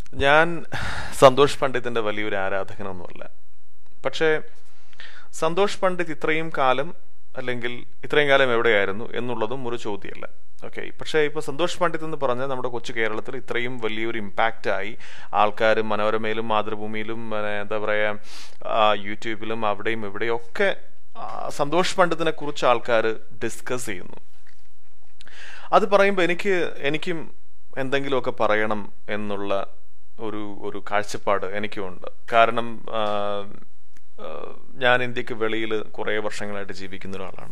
ഞാൻ സന്തോഷ് പണ്ഡിറ്റിന്റെ വലിയൊരു ആരാധകനൊന്നുമല്ല പക്ഷേ സന്തോഷ് പണ്ഡിറ്റ് ഇത്രയും കാലം അല്ലെങ്കിൽ ഇത്രയും കാലം എവിടെയായിരുന്നു എന്നുള്ളതും ഒരു ചോദ്യമല്ല ഓക്കെ പക്ഷേ ഇപ്പോൾ സന്തോഷ് പണ്ഡിറ്റ് എന്ന് പറഞ്ഞാൽ നമ്മുടെ കൊച്ചു കേരളത്തിൽ ഇത്രയും വലിയൊരു ഇമ്പാക്റ്റ് ആയി ആൾക്കാർ മനോരമയിലും മാതൃഭൂമിയിലും പിന്നെ എന്താ പറയുക യൂട്യൂബിലും അവിടെയും ഇവിടെയും ഒക്കെ ആ, സന്തോഷ് പണ്ഡിറ്റിനെ കുറിച്ച് ആൾക്കാർ ഡിസ്കസ് ചെയ്യുന്നു അത് പറയുമ്പോൾ എനിക്ക് എനിക്കും എന്തെങ്കിലുമൊക്കെ പറയണം എന്നുള്ള ഒരു ഒരു കാഴ്ചപ്പാട് എനിക്കുമുണ്ട് കാരണം ആ, ആ, ഞാൻ ഇന്ത്യക്ക് വെളിയിൽ കുറേ വർഷങ്ങളായിട്ട് ജീവിക്കുന്ന ഒരാളാണ്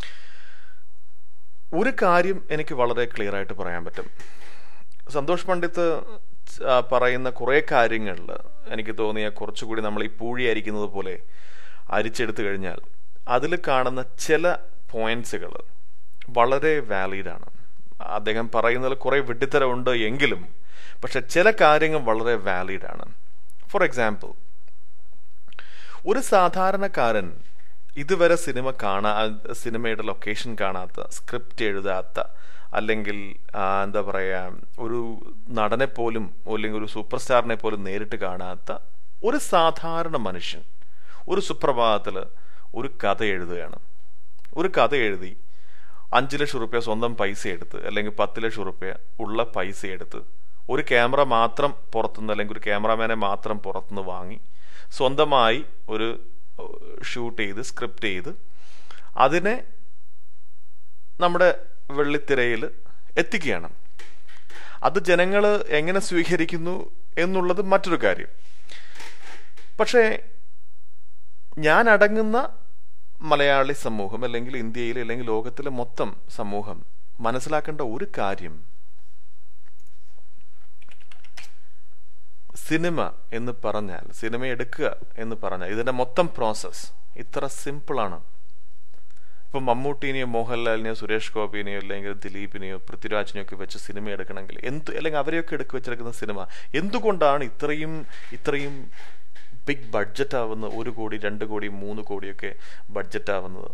ഒരു കാര്യം എനിക്ക് വളരെ ക്ലിയർ ആയിട്ട് പറയാൻ പറ്റും സന്തോഷ് പണ്ഡിത്ത് ആ, പറയുന്ന കുറേ കാര്യങ്ങളിൽ എനിക്ക് തോന്നിയ കുറച്ചുകൂടി നമ്മൾ ഈ പൂഴി അരിക്കുന്നത് പോലെ അരിച്ചെടുത്തു കഴിഞ്ഞാൽ അതിൽ കാണുന്ന ചില പോയിന്റ്സുകൾ വളരെ വാലിഡാണ് അദ്ദേഹം പറയുന്നതിൽ കുറേ വിഡ്ഢിത്തരമുണ്ട് എങ്കിലും പക്ഷെ ചില കാര്യങ്ങൾ വളരെ വാലിഡാണ് ഫോർ എക്സാമ്പിൾ ഒരു സാധാരണക്കാരൻ ഇതുവരെ സിനിമ കാണാ സിനിമയുടെ ലൊക്കേഷൻ കാണാത്ത സ്ക്രിപ്റ്റ് എഴുതാത്ത അല്ലെങ്കിൽ ആ, എന്താ പറയാ ഒരു നടനെ പോലും അല്ലെങ്കിൽ ഒരു സൂപ്പർ സ്റ്റാറിനെ പോലും നേരിട്ട് കാണാത്ത ഒരു സാധാരണ മനുഷ്യൻ ഒരു സുപ്രഭാതത്തിൽ ഒരു കഥ എഴുതുകയാണ് ഒരു കഥ എഴുതി അഞ്ച് ലക്ഷം റുപ്യ സ്വന്തം പൈസ എടുത്ത് അല്ലെങ്കിൽ പത്ത് ലക്ഷം റുപ്യ ഉള്ള പൈസ എടുത്ത് ഒരു ക്യാമറ മാത്രം പുറത്തുനിന്ന് അല്ലെങ്കിൽ ഒരു ക്യാമറാമാനെ മാത്രം പുറത്തുനിന്ന് വാങ്ങി സ്വന്തമായി ഒരു ഷൂട്ട് ചെയ്ത് സ്ക്രിപ്റ്റ് ചെയ്ത് അതിനെ നമ്മുടെ വെള്ളിത്തിരയിൽ എത്തിക്കുകയാണ് അത് ജനങ്ങൾ എങ്ങനെ സ്വീകരിക്കുന്നു എന്നുള്ളത് മറ്റൊരു കാര്യം പക്ഷേ ഞാൻ അടങ്ങുന്ന മലയാളി സമൂഹം അല്ലെങ്കിൽ ഇന്ത്യയിലെ അല്ലെങ്കിൽ ലോകത്തിലെ മൊത്തം സമൂഹം മനസ്സിലാക്കേണ്ട ഒരു കാര്യം സിനിമ എന്ന് പറഞ്ഞാൽ സിനിമ എടുക്കുക എന്ന് പറഞ്ഞാൽ ഇതിന്റെ മൊത്തം പ്രോസസ് ഇത്ര സിമ്പിളാണ് ഇപ്പൊ മമ്മൂട്ടിനെയോ മോഹൻലാലിനെയോ സുരേഷ് ഗോപിനെയോ അല്ലെങ്കിൽ ദിലീപിനെയോ പൃഥ്വിരാജിനെയോ ഒക്കെ വെച്ച് സിനിമ എടുക്കണമെങ്കിൽ എന്ത് അല്ലെങ്കിൽ അവരെയൊക്കെ എടുക്കി വെച്ചെടുക്കുന്ന സിനിമ എന്തുകൊണ്ടാണ് ഇത്രയും ഇത്രയും ബിഗ് ബഡ്ജറ്റ് ആവുന്ന ഒരു കോടി രണ്ട് കോടി മൂന്ന് കോടിയൊക്കെ ബഡ്ജറ്റ് ആവുന്നത്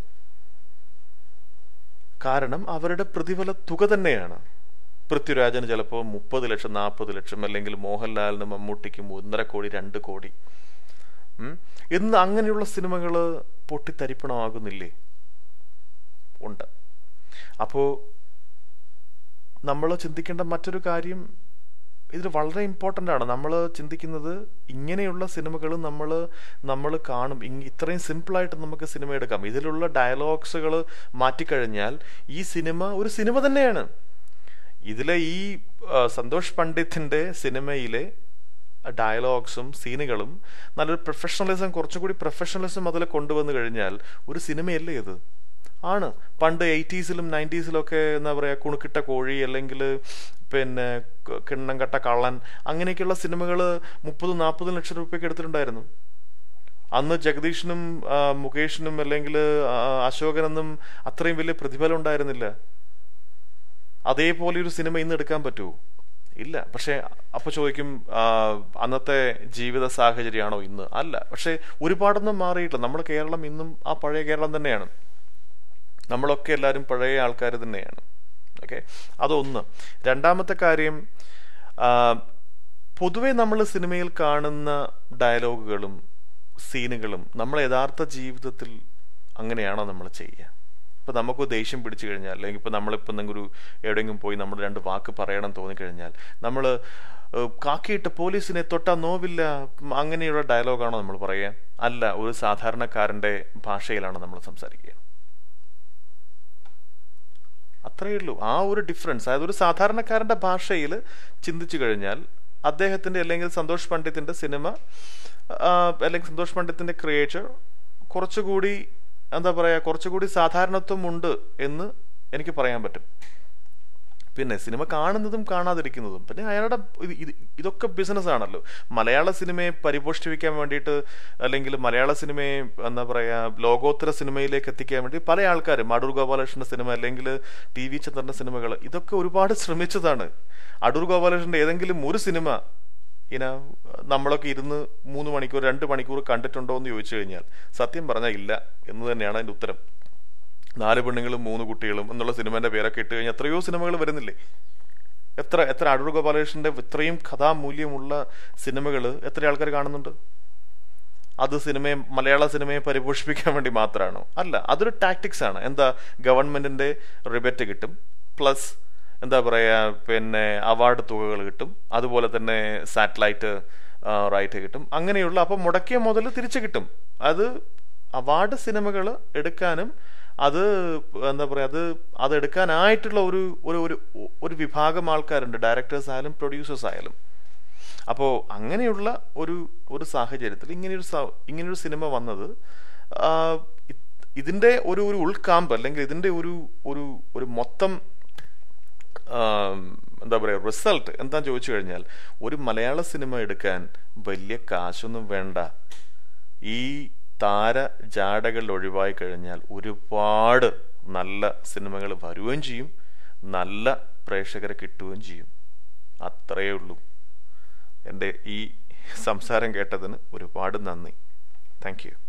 കാരണം അവരുടെ പ്രതിഫല തുക തന്നെയാണ് പൃഥ്വിരാജന് ചിലപ്പോൾ മുപ്പത് ലക്ഷം നാൽപ്പത് ലക്ഷം അല്ലെങ്കിൽ മോഹൻലാലിനും മമ്മൂട്ടിക്കും ഒന്നര കോടി രണ്ട് കോടി ഉം. ഇന്ന് അങ്ങനെയുള്ള സിനിമകൾ പൊട്ടിത്തരിപ്പണമാകുന്നില്ലേ ഉണ്ട് അപ്പോ നമ്മൾ ചിന്തിക്കേണ്ട മറ്റൊരു കാര്യം ഇതിൽ വളരെ ഇമ്പോർട്ടൻ്റ് ആണ് നമ്മൾ ചിന്തിക്കുന്നത് ഇങ്ങനെയുള്ള സിനിമകൾ നമ്മൾ നമ്മൾ കാണും ഇങ് ഇത്രയും സിമ്പിളായിട്ട് നമുക്ക് സിനിമ എടുക്കാം ഇതിലുള്ള ഡയലോഗ്സുകൾ മാറ്റിക്കഴിഞ്ഞാൽ ഈ സിനിമ ഒരു സിനിമ തന്നെയാണ് ഇതിലെ ഈ ആ, സന്തോഷ് പണ്ഡിറ്റിന്റെ സിനിമയിലെ ഡയലോഗ്സും സീനുകളും നല്ലൊരു പ്രൊഫഷണലിസം കുറച്ചുകൂടി പ്രൊഫഷണലിസം അതിൽ കൊണ്ടുവന്നു കഴിഞ്ഞാൽ ഒരു സിനിമയല്ലേ ഇത് ആണ് പണ്ട് എയ്റ്റീസിലും നയൻറ്റീസിലും ഒക്കെ എന്താ പറയുക കുണുക്കിട്ട കോഴി അല്ലെങ്കിൽ പിന്നെ ക- കിണ്ണം കട്ട കള്ളൻ അങ്ങനെയൊക്കെയുള്ള സിനിമകൾ മുപ്പതും നാൽപ്പതും ലക്ഷം രൂപയ്ക്ക് എടുത്തിട്ടുണ്ടായിരുന്നു അന്ന് ജഗദീഷിനും ആ, മുകേഷിനും അല്ലെങ്കിൽ ആ, അശോകനൊന്നും അത്രയും വലിയ പ്രതിഫലം ഉണ്ടായിരുന്നില്ല അതേപോലെ ഒരു സിനിമ ഇന്ന് എടുക്കാൻ പറ്റുമോ ഇല്ല പക്ഷെ അപ്പൊ ചോദിക്കും ആ, അന്നത്തെ ജീവിത സാഹചര്യമാണോ ഇന്ന് അല്ല പക്ഷെ ഒരുപാടൊന്നും മാറിയിട്ടില്ല നമ്മുടെ കേരളം ഇന്നും ആ പഴയ കേരളം തന്നെയാണ് നമ്മളൊക്കെ എല്ലാവരും പഴയ ആൾക്കാർ തന്നെയാണ് ഓക്കെ അതൊന്ന് രണ്ടാമത്തെ കാര്യം ആ, പൊതുവെ നമ്മൾ സിനിമയിൽ കാണുന്ന ഡയലോഗുകളും സീനുകളും നമ്മൾ യഥാർത്ഥ ജീവിതത്തിൽ അങ്ങനെയാണോ നമ്മൾ ചെയ്യുക ഇപ്പൊ നമുക്ക് ദേഷ്യം പിടിച്ചു കഴിഞ്ഞാൽ അല്ലെങ്കിൽ ഇപ്പൊ നമ്മളിപ്പോ എന്തെങ്കിലും ഒരു എവിടെയെങ്കിലും പോയി നമ്മൾ രണ്ട് വാക്ക് പറയണം തോന്നിക്കഴിഞ്ഞാൽ നമ്മൾ കാക്കിയിട്ട് പോലീസിനെ തൊട്ടാ നോവില്ല ഉം, അങ്ങനെയുള്ള ഡയലോഗാണോ നമ്മൾ പറയുക അല്ല ഒരു സാധാരണക്കാരന്റെ ഭാഷയിലാണ് നമ്മൾ സംസാരിക്കുക അത്രയേ ഉള്ളൂ ആ ഒരു ഡിഫറൻസ് അതായത് ഒരു സാധാരണക്കാരന്റെ ഭാഷയിൽ ചിന്തിച്ചു കഴിഞ്ഞാൽ അദ്ദേഹത്തിന്റെ അല്ലെങ്കിൽ സന്തോഷ് പണ്ഡിത്തിന്റെ സിനിമ ആ, അല്ലെങ്കിൽ സന്തോഷ് പണ്ഡിത്തിന്റെ ക്രിയേച്ചർ കുറച്ചുകൂടി എന്താ പറയാ കുറച്ചുകൂടി സാധാരണത്വം ഉണ്ട് എന്ന് എനിക്ക് പറയാൻ പറ്റും പിന്നെ സിനിമ കാണുന്നതും കാണാതിരിക്കുന്നതും പിന്നെ അയാളുടെ ഇത് ഇത് ഇതൊക്കെ ബിസിനസ് ആണല്ലോ മലയാള സിനിമയെ പരിപോഷിപ്പിക്കാൻ വേണ്ടിയിട്ട് അല്ലെങ്കിൽ മലയാള സിനിമയെ എന്താ പറയാ ലോകോത്തര സിനിമയിലേക്ക് എത്തിക്കാൻ വേണ്ടി പല ആൾക്കാരും അടൂർ ഗോപാലകൃഷ്ണന്റെ സിനിമ അല്ലെങ്കിൽ ടി വി ചന്ദ്രന്റെ സിനിമകൾ ഇതൊക്കെ ഒരുപാട് ശ്രമിച്ചതാണ് അടൂർ ഗോപാലകൃഷ്ണന്റെ ഏതെങ്കിലും ഒരു സിനിമ ഇന നമ്മളൊക്കെ ഇരുന്ന് മൂന്ന് മണിക്കൂർ രണ്ട് മണിക്കൂർ കണ്ടിട്ടുണ്ടോ എന്ന് ചോദിച്ചു കഴിഞ്ഞാൽ സത്യം പറഞ്ഞാൽ ഇല്ല എന്ന് തന്നെയാണ് അതിന്റെ ഉത്തരം നാല് പെണ്ണുങ്ങളും മൂന്ന് കുട്ടികളും എന്നുള്ള സിനിമന്റെ പേരൊക്കെ ഇട്ട് കഴിഞ്ഞാൽ എത്രയോ സിനിമകൾ വരുന്നില്ലേ എത്ര എത്ര അടൂർ ഗോപാലകൃഷ്ണന്റെ ഇത്രയും കഥാമൂല്യമുള്ള സിനിമകൾ എത്ര ആൾക്കാർ കാണുന്നുണ്ട് അത് സിനിമയെ മലയാള സിനിമയെ പരിപോഷിപ്പിക്കാൻ വേണ്ടി മാത്രമാണോ അല്ല അതൊരു ടാക്ടിക്സ് ആണ് എന്താ ഗവൺമെന്റിന്റെ റിബറ്റ് കിട്ടും പ്ലസ് എന്താ പറയാ പിന്നെ അവാർഡ് തുകകൾ കിട്ടും അതുപോലെ തന്നെ സാറ്റലൈറ്റ് റൈറ്റ് കിട്ടും അങ്ങനെയുള്ള അപ്പം മുടക്കിയ മുതൽ തിരിച്ചു കിട്ടും അത് അവാർഡ് സിനിമകൾ എടുക്കാനും അത് എന്താ പറയാ അത് അത് എടുക്കാനായിട്ടുള്ള ഒരു ഒരു ഒരു ഒരു വിഭാഗം ആൾക്കാരുണ്ട് ഡയറക്ടേഴ്സ് ആയാലും പ്രൊഡ്യൂസേഴ്സ് ആയാലും അപ്പോൾ അങ്ങനെയുള്ള ഒരു ഒരു സാഹചര്യത്തിൽ ഇങ്ങനെയൊരു സ- ഇങ്ങനെയൊരു സിനിമ വന്നത് ആ, ഇ- ഇതിന്റെ ഒരു ഒരു ഉൾക്കാമ്പ് അല്ലെങ്കിൽ ഇതിന്റെ ഒരു ഒരു ഒരു മൊത്തം ആം, എന്താ പറയുക റിസൾട്ട് എന്താ ചോദിച്ചു കഴിഞ്ഞാൽ ഒരു മലയാള സിനിമ എടുക്കാൻ വലിയ കാശൊന്നും വേണ്ട ഈ താര ജാടകൾ ഒഴിവായി കഴിഞ്ഞാൽ ഒരുപാട് നല്ല സിനിമകൾ വരുകയും ചെയ്യും നല്ല പ്രേക്ഷകരെ കിട്ടുകയും ചെയ്യും അത്രയേ ഉള്ളൂ എൻ്റെ ഈ സംസാരം കേട്ടതിന് ഒരുപാട് നന്ദി താങ്ക് യു